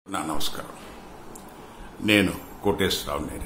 నా నమస్కారం నేను కోటేశ్వరరావు నేరేళ్ళ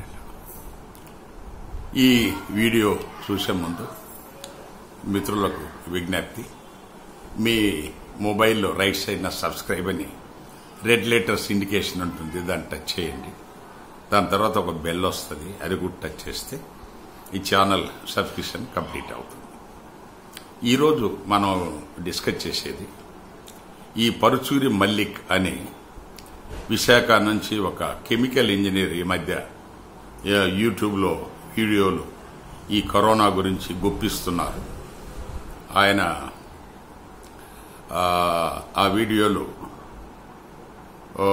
ఈ వీడియో చూసే ముందు మిత్రులకు విజ్ఞప్తి మీ మొబైల్లో రైట్ సైడ్న సబ్స్క్రైబ్ అని రెడ్ లెటర్స్ ఇండికేషన్ ఉంటుంది దాన్ని టచ్ చేయండి దాని తర్వాత ఒక బెల్ వస్తుంది అది కూడా టచ్ చేస్తే ఈ ఛానల్ సబ్స్క్రిప్షన్ కంప్లీట్ అవుతుంది ఈరోజు మనం డిస్కస్ చేసేది ఈ పరుచూరి మల్లిక్ అనే విశాఖ నుంచి ఒక కెమికల్ ఇంజనీర్ ఈ మధ్య ఆ, యూట్యూబ్లో వీడియోలు ఈ కరోనా గురించి గుప్పిస్తున్నారు ఆయన ఆ, ఆ వీడియోలు ఓ,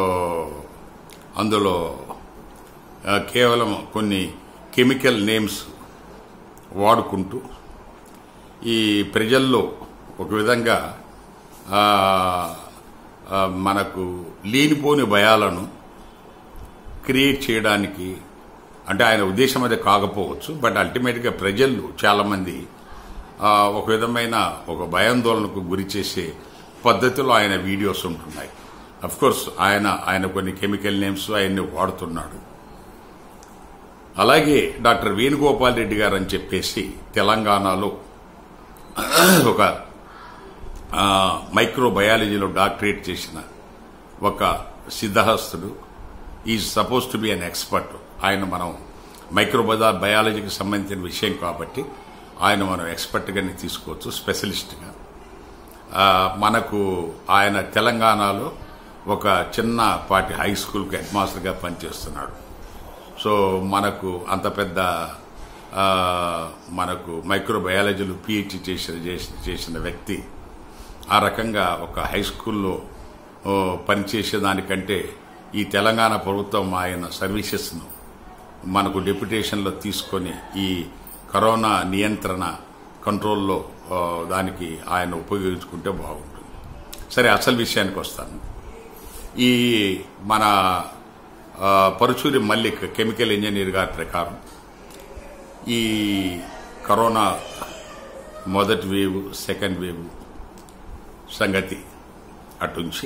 అందులో ఆ, కేవలం కొన్ని కెమికల్ నేమ్స్ వాడుకుంటూ ఈ ప్రజల్లో ఒక విధంగా ఆ, ఆ, మనకు లేనిపోని భయాలను క్రియేట్ చేయడానికి అంటే ఆయన ఉద్దేశం అది కాకపోవచ్చు బట్ అల్టిమేట్గా ప్రజలు చాలామంది ఆ, ఒక విధమైన ఒక భయాందోళనకు గురి చేసే పద్ధతిలో ఆయన వీడియోస్ ఉంటున్నాయి అఫ్ కోర్స్ ఆయన ఆయన కొన్ని కెమికల్ నేమ్స్ ఆయన్ని వాడుతున్నాడు అలాగే డాక్టర్ వేణుగోపాల్ రెడ్డి గారు అని చెప్పేసి తెలంగాణలో ఒక ఆ, మైక్రోబయాలజీలో డాక్టరేట్ చేసిన ఒక సిద్ధహస్తుడు is suppose to be an expert ఆయన మనం మైక్రోబజా బయాలజీకి సంబంధించిన విషయం కాబట్టి ఆయన మనం ఎక్స్పర్ట్గానే తీసుకోవచ్చు స్పెషలిస్ట్గా ఆ, మనకు ఆయన తెలంగాణలో ఒక చిన్నపాటి హై స్కూల్కి హెడ్ మాస్టర్గా పనిచేస్తున్నాడు సో మనకు అంత పెద్ద ఆ, మనకు మైక్రోబయాలజీలో పిహెచ్డి చేసిన చేసిన- చేసిన వ్యక్తి ఆ రకంగా ఒక హై స్కూల్లో ఓ, పనిచేసేదానికంటే ఈ తెలంగాణ ప్రభుత్వం ఆయన సర్వీసెస్ను మనకు డెప్యుటేషన్లో తీసుకొని ఈ కరోనా నియంత్రణ కంట్రోల్లో ఆ, దానికి ఆయన ఉపయోగించుకుంటే బాగుంటుంది సరే అసలు విషయానికి వస్తాను ఈ మన ఆ, పరుచూరి మల్లిక్ కెమికల్ ఇంజనీర్ గారి ప్రకారం ఈ కరోనా మొదటి వేవ్ సెకండ్ వేవ్ సంగతి అటుంచి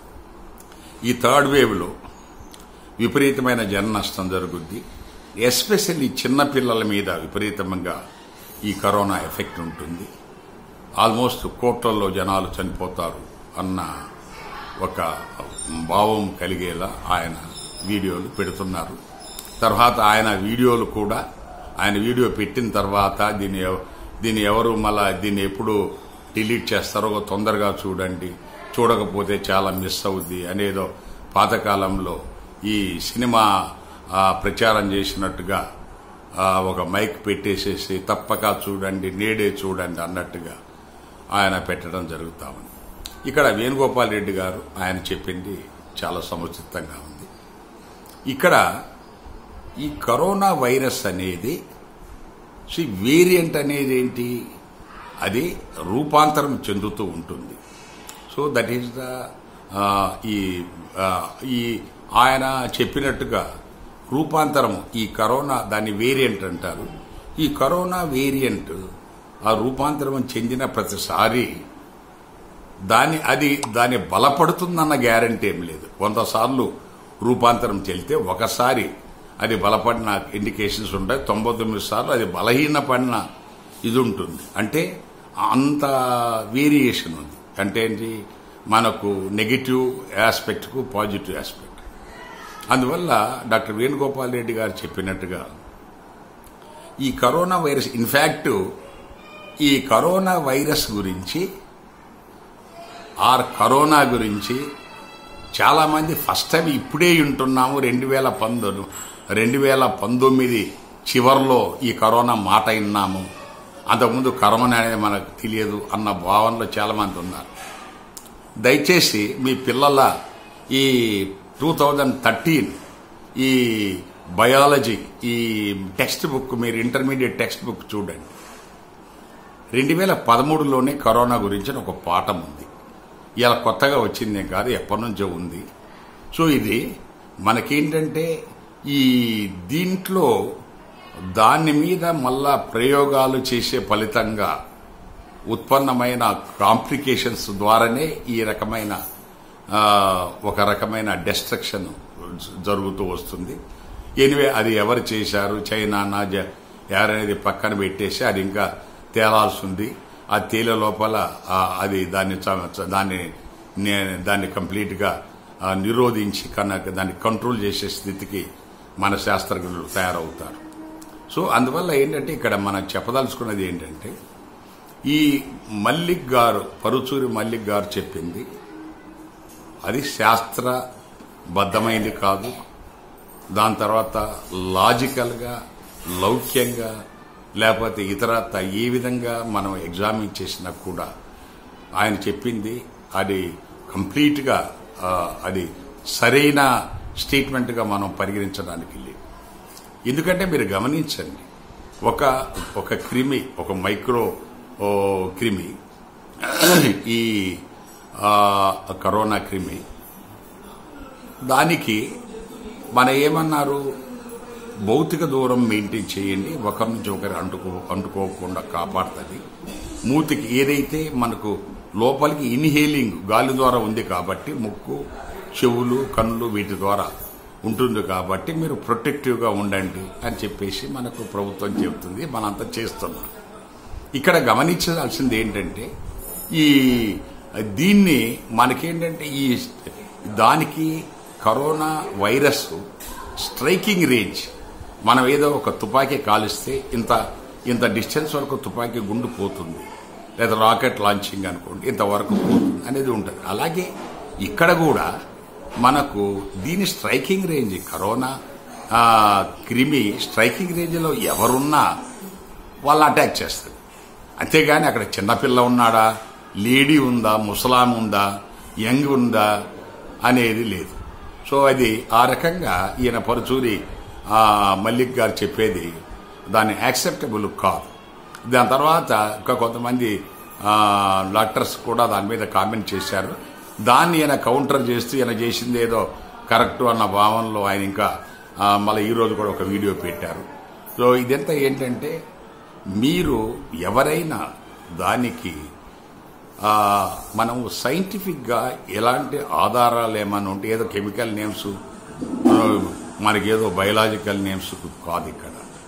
ఈ థర్డ్ వేవ్లో విపరీతమైన జన నష్టం జరుగుద్ది ఎస్పెషల్లీ చిన్నపిల్లల మీద విపరీతంగా ఈ కరోనా ఎఫెక్ట్ ఉంటుంది ఆల్మోస్ట్ కోట్లలో జనాలు చనిపోతారు అన్న ఒక భావం కలిగేలా ఆయన వీడియోలు పెడుతున్నారు తర్వాత ఆయన వీడియోలు కూడా ఆయన వీడియో పెట్టిన తర్వాత దీన్ని ఎవ- దీన్ని ఎవరు మళ్ళా దీన్ని ఎప్పుడు డిలీట్ చేస్తారో తొందరగా చూడండి చూడకపోతే చాలా మిస్ అవుద్ది అనేదో పాతకాలంలో ఈ సినిమా ఆ, ప్రచారం చేసినట్టుగా ఆ, ఒక మైక్ పెట్టేసేసి తప్పక చూడండి నేడే చూడండి అన్నట్టుగా ఆయన పెట్టడం జరుగుతా ఉంది ఇక్కడ వేణుగోపాల్ రెడ్డి గారు ఆయన చెప్పింది చాలా సముచితంగా ఉంది ఇక్కడ ఈ కరోనా వైరస్ అనేది సి వేరియంట్ అనేది ఏంటి అది రూపాంతరం చెందుతూ ఉంటుంది సో దట్ ఈస్ ద ఈ ఆ, ఈ ఆయన చెప్పినట్టుగా రూపాంతరం ఈ కరోనా దాన్ని వేరియంట్ అంటారు ఈ కరోనా వేరియంట్ ఆ రూపాంతరం చెందిన ప్రతిసారి దాని అది దాని బలపడుతుందన్న గ్యారంటీ ఏం లేదు కొంతసార్లు రూపాంతరం చెల్లితే ఒకసారి అది బలపడిన ఇండికేషన్స్ ఉంటాయి తొంభై తొమ్మిది సార్లు అది బలహీనపడిన ఇది ఉంటుంది అంటే అంత వేరియేషన్ ఉంది అంటే ఏంటి మనకు నెగిటివ్ ఆస్పెక్ట్కు పాజిటివ్ ఆస్పెక్ట్ అందువల్ల డాక్టర్ వేణుగోపాల్ రెడ్డి గారు చెప్పినట్టుగా ఈ కరోనా వైరస్ ఇన్ఫ్యాక్ట్ ఈ కరోనా వైరస్ గురించి ఆర్ కరోనా గురించి చాలా మంది ఫస్ట్ టైం ఇప్పుడే వింటున్నాము రెండు వేల పంతొమ్మిది రెండు వేల పంతొమ్మిది చివర్లో ఈ కరోనా మాట విన్నాము అంతకుముందు కరోనా అనేది మనకు తెలియదు అన్న భావనలో చాలా మంది ఉన్నారు దయచేసి మీ పిల్లల ఈ టూ థౌజండ్ థర్టీన్ ఈ బయాలజీ ఈ టెక్స్ట్ బుక్ మీరు ఇంటర్మీడియట్ టెక్స్ట్ బుక్ చూడండి రెండు వేల పదమూడులోనే కరోనా గురించిన ఒక పాఠం ఉంది ఇలా కొత్తగా వచ్చిందేం కాదు ఎప్పటి నుంచో ఉంది సో ఇది మనకేంటంటే ఈ దీంట్లో దాని మీద మళ్ళా ప్రయోగాలు చేసే ఫలితంగా ఉత్పన్నమైన కాంప్లికేషన్స్ ద్వారానే ఈ రకమైన ఆ, ఒక రకమైన డెస్ట్రక్షన్ జరుగుతూ వస్తుంది ఎనివే అది ఎవరు చేశారు చైనా నా జ- ఎవరనేది పక్కన పెట్టేసి అది ఇంకా తేలాల్సి ఉంది ఆ తేలే లోపల ఆ, అది దాన్ని చ- చ- దాన్ని నే- దాన్ని కంప్లీట్ గా ఆ, నిరోధించి కనుక దాన్ని కంట్రోల్ చేసే స్థితికి మన శాస్త్రజ్ఞులు తయారవుతారు సో అందువల్ల ఏంటంటే ఇక్కడ మనం చెప్పదలుచుకున్నది ఏంటంటే ఈ మల్లిక్ గారు పరుచూరి మల్లిక్ గారు చెప్పింది అది శాస్త్రబద్ధమైంది కాదు దాని తర్వాత లాజికల్గా లౌక్యంగా లేకపోతే ఇతరత్ర ఏ విధంగా మనం ఎగ్జామిన్ చేసినా కూడా ఆయన చెప్పింది అది కంప్లీట్గా ఆ, అది సరైన స్టేట్మెంట్గా మనం పరిగణించడానికి లేదు ఎందుకంటే మీరు గమనించండి ఒక ఒక క్రిమి ఒక మైక్రో ఓ, క్రిమి ఈ ఆ, కరోనా క్రిమి దానికి మన ఏమన్నారు భౌతిక దూరం మెయింటైన్ చేయండి ఒకరి నుంచి ఒకరు అంటుకో అంటుకోకుండా కాపాడుతుంది మూతికి ఏదైతే మనకు లోపలికి ఇన్హేలింగ్ గాలి ద్వారా ఉంది కాబట్టి ముక్కు చెవులు కళ్ళు వీటి ద్వారా ఉంటుంది కాబట్టి మీరు ప్రొటెక్టివ్గా ఉండండి అని చెప్పేసి మనకు ప్రభుత్వం చెబుతుంది మనంతా చేస్తున్నాం ఇక్కడ గమనించాల్సింది ఏంటంటే ఈ దీన్ని మనకేంటంటే ఈ దానికి కరోనా వైరస్ స్ట్రైకింగ్ రేంజ్ మనం ఏదో ఒక తుపాకీ కాలిస్తే ఇంత ఇంత డిస్టెన్స్ వరకు తుపాకీ గుండు పోతుంది లేదా రాకెట్ లాంచింగ్ అనుకోండి ఇంతవరకు పోతుంది అనేది ఉంటుంది అలాగే ఇక్కడ కూడా మనకు దీని స్ట్రైకింగ్ రేంజ్ కరోనా ఆ, క్రిమి స్ట్రైకింగ్ రేంజ్లో ఎవరున్నా వాళ్ళు అటాక్ చేస్తుంది అంతేగాని అక్కడ చిన్నపిల్ల ఉన్నాడా లేడీ ఉందా ముసలాం ఉందా యంగ్ ఉందా అనేది లేదు సో అది ఆ రకంగా ఈయన పరుచూరి ఆ, మల్లిక్ గారు చెప్పేది దాన్ని యాక్సెప్టబుల్ కాదు దాని తర్వాత ఇంకా కొంతమంది ఆ, డాక్టర్స్ కూడా దాని మీద కామెంట్ చేశారు దాన్ని ఈయన కౌంటర్ చేస్తూ ఈయన చేసింది ఏదో కరెక్ట్ అన్న భావనలో ఆయన ఇంకా ఆ, మళ్ళీ ఈ రోజు కూడా ఒక వీడియో పెట్టారు సో ఇదంతా ఏంటంటే మీరు ఎవరైనా దానికి ఆ, మనం సైంటిఫిక్గా ఎలాంటి ఆధారాలు ఏమైనా ఉంటే ఏదో కెమికల్ నేమ్స్ మనకేదో బయలాజికల్ నేమ్స్ కాదు ఇక్కడ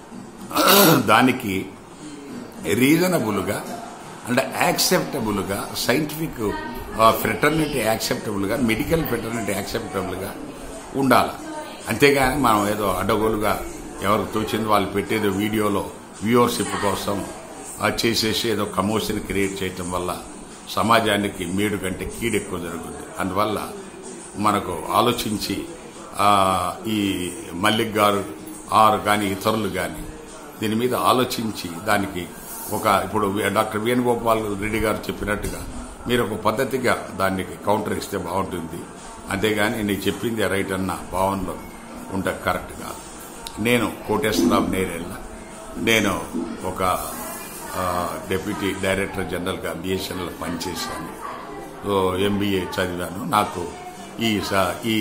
దానికి రీజనబుల్గా అంటే యాక్సెప్టబుల్గా సైంటిఫిక్ ఫ్రెటర్నిటీ యాక్సెప్టబుల్గా మెడికల్ ఫ్రెటర్నిటీ యాక్సెప్టబుల్గా ఉండాలి అంతేగాని మనం ఏదో అడ్డగోలుగా ఎవరికి తోచింది వాళ్ళు పెట్టేదో వీడియోలో వ్యూవర్షిప్ కోసం ఆ చేసేసి ఏదో కమోషన్ క్రియేట్ చేయటం వల్ల సమాజానికి మేడు కంటే కీడు ఎక్కువ జరుగుతుంది అందువల్ల మనకు ఆలోచించి ఆ, ఈ మల్లిక్ గారు ఆరు కానీ ఇతరులు కానీ దీని మీద ఆలోచించి దానికి ఒక ఇప్పుడు డాక్టర్ వేణుగోపాల్ రెడ్డి గారు చెప్పినట్టుగా మీరు ఒక పద్ధతిగా దానికి కౌంటర్ ఇస్తే బాగుంటుంది అంతేగాని నేను చెప్పింది రైట్ అన్న భావనలో ఉంటే కరెక్ట్ కాదు నేను కోటేశ్వరరావు నేరేళ్ళ నేను ఒక ఆ, డిప్యూటీ డైరెక్టర్ జనరల్గా బిఎస్ఎన్ఎల్ పనిచేశాను సో ఎంబీఏ చదివాను నాకు ఈ స- ఈ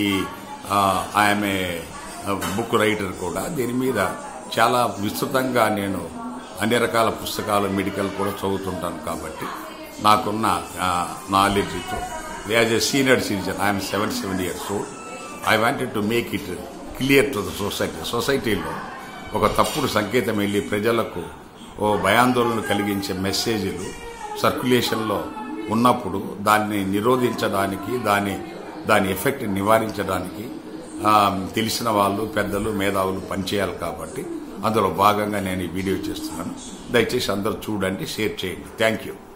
ఆమె బుక్ రైటర్ కూడా దీని మీద చాలా విస్తృతంగా నేను అన్ని రకాల పుస్తకాలు మెడికల్ కూడా చదువుతుంటాను కాబట్టి నాకున్న నాలెడ్జ్తో as a senior citizen I'm seven seven years old I wanted to make it clear to the society సొసైటీలో ఒక తప్పుడు సంకేతం వెళ్ళి ప్రజలకు ఓ భయాందోళన కలిగించే మెసేజ్లు సర్క్యులేషన్లో ఉన్నప్పుడు దాన్ని నిరోధించడానికి దాని దాని ఎఫెక్ట్ నివారించడానికి ఆ, తెలిసిన వాళ్ళు పెద్దలు మేధావులు పనిచేయాలి కాబట్టి అందులో భాగంగా నేను ఈ వీడియో చేస్తున్నాను దయచేసి అందరూ చూడండి షేర్ చేయండి థ్యాంక్ యూ